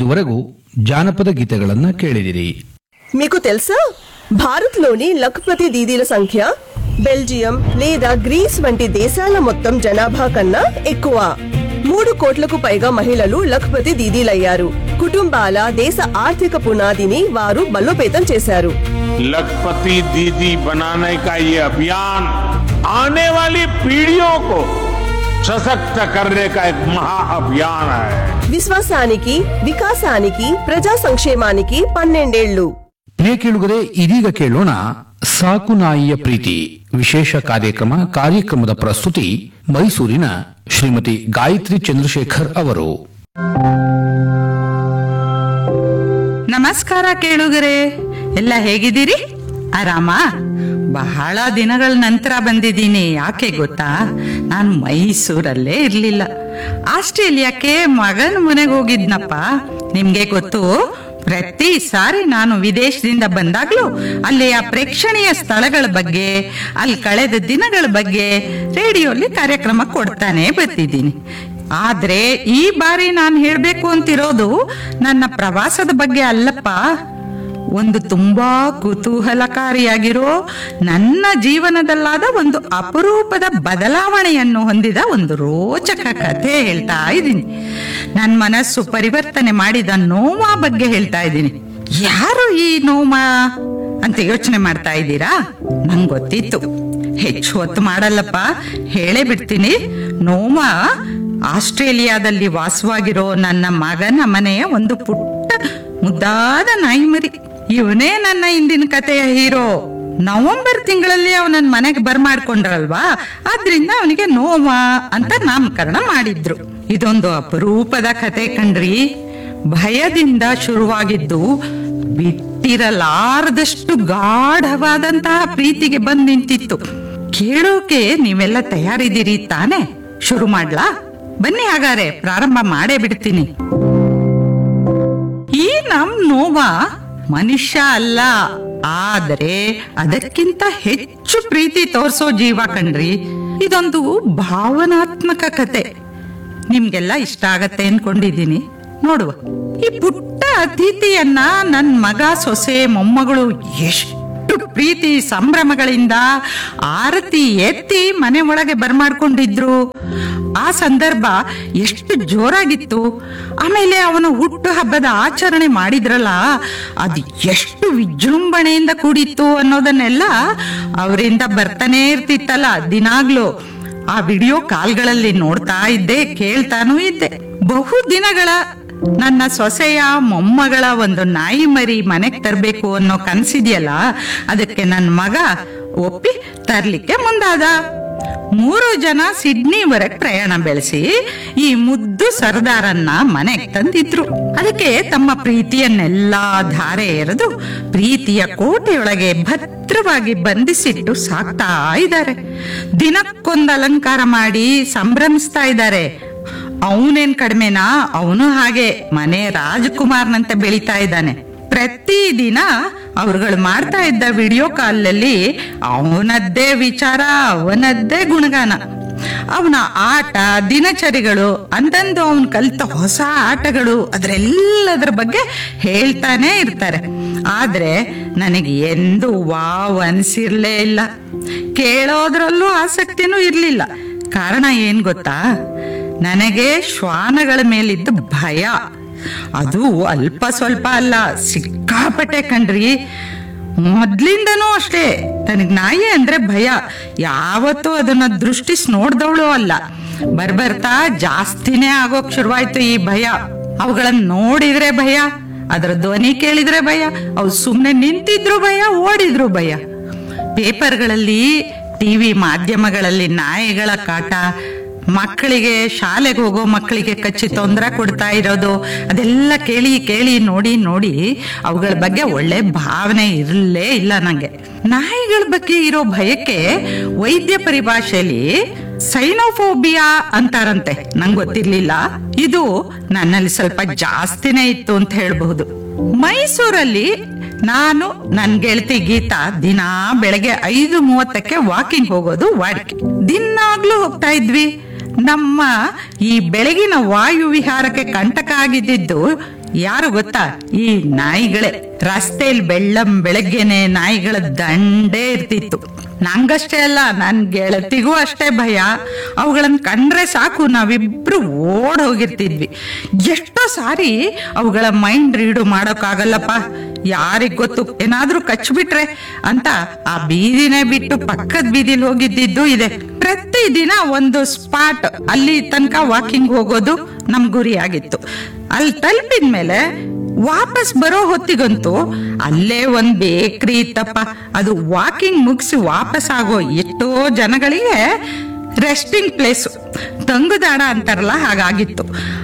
ಇದುವರೆಗೂ జానపద గీತೆಗಳನ್ನ కేಳಿದಿರಿ మీకు తెలుసా భారత్లోని లఖపతి దీదీల సంఖ్య బెల్జియం లేదా గ్రీస్ వంటి దేశాల మొత్తం జనాభా కన్నా ఎక్కువ మూడు కోట్లకు పైగా మహిళలు లఖపతి దీదీలయ్యారు కుటుంబాల దేశ ఆర్థిక పునాదిని వారు బలోపేతం చేశారు लखपति दीदी बनाने का ये अभियान आने वाली पीढ़ियों को सशक्त करने का एक महाअभियान है విశ్వాసానికి వికాసానికి ప్రజా సంక్షేమానికి పన్నెండేళ్లు ಪ್ರಿಯ ಕೇಳುಗರೆ ಇದೀಗ ಕೇಳೋಣ ಸಾಕು ನಾಯಿಯ ಪ್ರೀತಿ ವಿಶೇಷ ಕಾರ್ಯಕ್ರಮ ಕಾರ್ಯಕ್ರಮದ ಪ್ರಸ್ತುತಿ ಮೈಸೂರಿನ ಶ್ರೀಮತಿ ಗಾಯತ್ರಿ ಚಂದ್ರಶೇಖರ್ ಅವರು ನಮಸ್ಕಾರ ಕೇಳುಗರೆ ಎಲ್ಲ ಹೇಗಿದ್ದೀರಿ ಆರಾಮ ಬಹಳ ದಿನಗಳ ನಂತರ ಬಂದಿದ್ದೀನಿ ಯಾಕೆ ಗೊತ್ತಾ ನಾನು ಮೈಸೂರಲ್ಲೇ ಇರ್ಲಿಲ್ಲ ಆಸ್ಟ್ರೇಲಿಯಾಕ್ಕೆ ಮಗನ ಮನೆಗೆ ಹೋಗಿದ್ನಪ್ಪ ನಿಮ್ಗೆ ಗೊತ್ತು ಪ್ರತಿ ಸಾರಿ ನಾನು ವಿದೇಶದಿಂದ ಬಂದಾಗ್ಲೂ ಅಲ್ಲಿಯ ಪ್ರೇಕ್ಷಣೀಯ ಸ್ಥಳಗಳ ಬಗ್ಗೆ ಅಲ್ಲಿ ಕಳೆದ ದಿನಗಳ ಬಗ್ಗೆ ರೇಡಿಯೋಲಿ ಕಾರ್ಯಕ್ರಮ ಕೊಡ್ತಾನೆ ಬರ್ತಿದ್ದೀನಿ ಆದ್ರೆ ಈ ಬಾರಿ ನಾನು ಹೇಳ್ಬೇಕು ಅಂತಿರೋದು ನನ್ನ ಪ್ರವಾಸದ ಬಗ್ಗೆ ಅಲ್ಲಪ್ಪ ಒಂದು ತುಂಬಾ ಕುತೂಹಲಕಾರಿಯಾಗಿರೋ ನನ್ನ ಜೀವನದಲ್ಲಾದ ಒಂದು ಅಪರೂಪದ ಬದಲಾವಣೆಯನ್ನು ಹೊಂದಿದ ಒಂದು ರೋಚಕ ಕಥೆ ಹೇಳ್ತಾ ಇದ್ದೀನಿ ನನ್ನ ಮನಸ್ಸು ಪರಿವರ್ತನೆ ಮಾಡಿದ ನೋವಾ ಬಗ್ಗೆ ಹೇಳ್ತಾ ಇದ್ದೀನಿ ಯಾರು ಈ ನೋಮಾ ಅಂತ ಯೋಚನೆ ಮಾಡ್ತಾ ಇದ್ದೀರಾ ನಂಗೆ ಗೊತ್ತಿತ್ತು ಹೆಚ್ಚು ಹೊತ್ತು ಮಾಡಲ್ಲಪ್ಪ ಹೇಳೇ ಬಿಡ್ತೀನಿ ನೋಮಾ ಆಸ್ಟ್ರೇಲಿಯಾದಲ್ಲಿ ವಾಸವಾಗಿರೋ ನನ್ನ ಮಗನ ಮನೆಯ ಒಂದು ಪುಟ್ಟ ಮುದ್ದಾದ ನಾಯಿ ಮರಿ ಇವನೇ ನನ್ನ ಇಂದಿನ ಕಥೆಯ ಹೀರೋ ನವೆಂಬರ್ ತಿಂಗಳಲ್ಲಿ ಅವನನ್ನ ಮನೆಗೆ ಬರ್ಮಾಡ್ಕೊಂಡ್ರಲ್ವಾ ಆದ್ರಿಂದ ಅವನಿಗೆ ನೋವಾ ಅಂತ ನಾಮಕರಣ ಮಾಡಿದ್ರು ಇದೊಂದು ಅಪರೂಪದ ಕತೆ ಕಣ್ರಿ ಭಯದಿಂದ ಶುರುವಾಗಿದ್ದು ಬಿಟ್ಟಿರಲಾರದಷ್ಟು ಗಾಢವಾದಂತಹ ಪ್ರೀತಿಗೆ ಬಂದ್ ನಿಂತಿತ್ತು ಕೇಳೋಕೆ ನೀವೆಲ್ಲ ತಯಾರಿದ್ದೀರಿ ತಾನೆ ಶುರು ಮಾಡ್ಲಾ ಬನ್ನಿ ಹಾಗಾರೆ ಪ್ರಾರಂಭ ಮಾಡೇ ಬಿಡ್ತೀನಿ ಈ ನಮ್ ನೋವಾ ಮನುಷ್ಯ ಅಲ್ಲ ಆದರೆ ಅದಕ್ಕಿಂತ ಹೆಚ್ಚು ಪ್ರೀತಿ ತೋರ್ಸೋ ಜೀವ ಕಣ್ರಿ ಇದೊಂದು ಭಾವನಾತ್ಮಕ ಕತೆ ನಿಮ್ಗೆಲ್ಲ ಇಷ್ಟ ಆಗತ್ತೆ ಅನ್ಕೊಂಡಿದ್ದೀನಿ ನೋಡುವ ಈ ಪುಟ್ಟ ಅತಿಥಿಯನ್ನ ನನ್ ಮಗ ಸೊಸೆ ಮೊಮ್ಮಗಳು ಎಷ್ಟು ಪ್ರೀತಿ ಸಂಭ್ರಮಗಳಿಂದ ಆರತಿ ಎತ್ತಿ ಮನೆ ಒಳಗೆ ಬರ್ಮಾಡ್ಕೊಂಡಿದ್ರು ಆ ಸಂದರ್ಭ ಎಷ್ಟು ಜೋರಾಗಿತ್ತು ಆಮೇಲೆ ಅವನ ಹುಟ್ಟು ಹಬ್ಬದ ಆಚರಣೆ ಮಾಡಿದ್ರಲ್ಲ ಅದು ಎಷ್ಟು ವಿಜೃಂಭಣೆಯಿಂದ ಕೂಡಿತ್ತು ಅನ್ನೋದನ್ನೆಲ್ಲ ಅವರಿಂದ ಬರ್ತಾನೆ ಇರ್ತಿತ್ತಲ್ಲ ದಿನಾಗ್ಲೂ ಆ ವಿಡಿಯೋ ಕಾಲ್ಗಳಲ್ಲಿ ನೋಡ್ತಾ ಇದ್ದೆ ಕೇಳ್ತಾನೂ ಇದ್ದೆ ಬಹು ದಿನಗಳ ನನ್ನ ಸೊಸೆಯ ಮೊಮ್ಮಗಳ ಒಂದು ನಾಯಿ ಮರಿ ಮನೆಗ್ ತರ್ಬೇಕು ಅನ್ನೋ ಕನ್ಸಿದ್ಯಲ್ಲ ಅದಕ್ಕೆ ನನ್ನ ಮಗ ಒಪ್ಪಿ ತರ್ಲಿಕ್ಕೆ ಮುಂದಾದ ಮೂರು ಜನ ಸಿಡ್ನಿವರೆಗೆ ಪ್ರಯಾಣ ಬೆಳೆಸಿ ಈ ಮುದ್ದು ಸರ್ದಾರನ್ನ ಮನೆಗೆ ತಂದಿದ್ರು ಅದಕ್ಕೆ ತಮ್ಮ ಪ್ರೀತಿಯನ್ನೆಲ್ಲಾ ಧಾರೆ ಎರೆದು ಪ್ರೀತಿಯ ಕೋಟೆಯೊಳಗೆ ಭದ್ರವಾಗಿ ಬಂಧಿಸಿಟ್ಟು ಸಾಕ್ತಾ ಇದ್ದಾರೆ ದಿನಕ್ಕೊಂದು ಅಲಂಕಾರ ಮಾಡಿ ಸಂಭ್ರಮಿಸ್ತಾ ಇದ್ದಾರೆ ಅವನೇನ್ ಕಡಿಮೆನಾ ಅವನು ಹಾಗೆ ಮನೆ ರಾಜಕುಮಾರ್ನಂತೆ ಬೆಳಿತಾ ಇದ್ದಾನೆ ಪ್ರತಿದಿನ ಅವ್ರುಗಳು ಮಾಡ್ತಾ ಇದ್ದ ವಿಡಿಯೋ ಕಾಲಲ್ಲಿ ಅವನದ್ದೇ ವಿಚಾರ ಅವನದ್ದೇ ಗುಣಗಾನ ಅವನ ಆಟ ದಿನಚರಿಗಳು ಅಂದಂದು ಅವನ್ ಕಲಿತ ಹೊಸ ಆಟಗಳು ಅದ್ರೆಲ್ಲದ್ರ ಬಗ್ಗೆ ಹೇಳ್ತಾನೆ ಇರ್ತಾರೆ ಆದ್ರೆ ನನಗೆ ಎಂದು ವಾವ್ ಅನ್ಸಿರ್ಲೇ ಇಲ್ಲ ಕೇಳೋದ್ರಲ್ಲೂ ಆಸಕ್ತಿನೂ ಇರ್ಲಿಲ್ಲ ಕಾರಣ ಏನ್ ಗೊತ್ತಾ ನನಗೆ ಶ್ವಾನಗಳ ಮೇಲಿದ್ದ ಭಯ ಅದು ಅಲ್ಪ ಸ್ವಲ್ಪ ಅಲ್ಲ ಸಿಕ್ಕಾಪಟ್ಟೆ ಕಣ್ರಿ ಮೊದ್ಲಿಂದನೂ ಅಷ್ಟೇ ತನಗ್ ನಾಯಿ ಅಂದ್ರೆ ಭಯ ಯಾವತ್ತೂ ಅದನ್ನ ದೃಷ್ಟಿಸ್ ನೋಡ್ದವಳು ಅಲ್ಲ ಬರ್ಬರ್ತಾ ಜಾಸ್ತಿನೇ ಆಗೋಕ್ ಶುರುವಾಯ್ತು ಈ ಭಯ ಅವುಗಳನ್ನ ನೋಡಿದ್ರೆ ಭಯ ಅದರ ಧ್ವನಿ ಕೇಳಿದ್ರೆ ಭಯ ಅವು ಸುಮ್ನೆ ನಿಂತಿದ್ರು ಭಯ ಓಡಿದ್ರು ಭಯ ಪೇಪರ್ಗಳಲ್ಲಿ ಟಿವಿ ಮಾಧ್ಯಮಗಳಲ್ಲಿ ನಾಯಿಗಳ ಕಾಟ ಮಕ್ಕಳಿಗೆ ಶಾಲೆಗೆ ಹೋಗೋ ಮಕ್ಕಳಿಗೆ ಕಚ್ಚಿ ತೊಂದರೆ ಕೊಡ್ತಾ ಇರೋದು ಅದೆಲ್ಲ ಕೇಳಿ ಕೇಳಿ ನೋಡಿ ನೋಡಿ ಅವುಗಳ ಬಗ್ಗೆ ಒಳ್ಳೆ ಭಾವನೆ ಇರಲೇ ಇಲ್ಲ ನಂಗೆ ನಾಯಿಗಳ ಬಗ್ಗೆ ಇರೋ ಭಯಕ್ಕೆ ವೈದ್ಯ ಪರಿಭಾಷೆಯಲ್ಲಿ ಸೈನೋಫೋಬಿಯಾ ಅಂತಾರಂತೆ ನಂಗೆ ಗೊತ್ತಿರ್ಲಿಲ್ಲ ಇದು ನನ್ನಲ್ಲಿ ಸ್ವಲ್ಪ ಜಾಸ್ತಿನೇ ಇತ್ತು ಅಂತ ಹೇಳ್ಬಹುದು ಮೈಸೂರಲ್ಲಿ ನಾನು ನನ್ ಗೆಳತಿ ಗೀತಾ ದಿನಾ ಬೆಳಗ್ಗೆ ಐದು ಮೂವತ್ತಕ್ಕೆ ವಾಕಿಂಗ್ ಹೋಗೋದು ವಾಡಿಕೆ ದಿನಾಗ್ಲೂ ಹೋಗ್ತಾ ಇದ್ವಿ ನಮ್ಮ ಈ ಬೆಳಗಿನ ವಾಯು ವಿಹಾರಕ್ಕೆ ಕಂಟಕ ಆಗಿದ್ದು ಯಾರು ಗೊತ್ತಾ ಈ ನಾಯಿಗಳೇ ರಸ್ತೆಯಲ್ಲಿ ಬೆಳ್ಳಂ ಬೆಳಗ್ಗೆನೆ ನಾಯಿಗಳ ದಂಡೇ ಇರ್ತಿತ್ತು ನಂಗಷ್ಟೇ ಅಲ್ಲ ನನ್ ಗೆಳತಿಗೂ ಅಷ್ಟೇ ಭಯ ಅವುಗಳನ್ನ ಕಂಡ್ರೆ ಸಾಕು ನಾವಿಬ್ರು ಓಡ್ ಹೋಗಿರ್ತಿದ್ವಿ ಎಷ್ಟೋ ಸಾರಿ ಅವುಗಳ ಮೈಂಡ್ ರೀಡು ಮಾಡೋಕ್ಕಾಗಲ್ಲಪ್ಪ ಯಾರಿಗ್ ಗೊತ್ತು ಏನಾದ್ರೂ ಕಚ್ಬಿಟ್ರೆ ಅಂತ ಆ ಬೀದಿನೇ ಬಿಟ್ಟು ಪಕ್ಕದ ಬೀದಿಲಿ ಹೋಗಿದ್ದಿದ್ದು ಇದೆ ಪ್ರತಿದಿನ ಒಂದು ಸ್ಪಾಟ್ ಅಲ್ಲಿ ತನಕ ವಾಕಿಂಗ್ ಹೋಗೋದು ನಮ್ ಗುರಿ ಆಗಿತ್ತು ಅಲ್ಲಿ ತಲುಪಿದ ಮೇಲೆ ವಾಪಸ್ ಬರೋ ಹೊತ್ತಿಗಂತೂ ಅಲ್ಲೇ ಒಂದ್ ಬೇಕ್ರಿ ಇತ್ತಪ್ಪ ಅದು ವಾಕಿಂಗ್ ಮುಗಿಸಿ ವಾಪಸ್ ಆಗೋ ಎಷ್ಟೋ ಜನಗಳಿಗೆ ರೆಸ್ಟಿಂಗ್ ಪ್ಲೇಸ್ ತಂಗುದಾಡ ಅಂತಾರಲ್ಲ ಹಾಗಾಗಿತ್ತು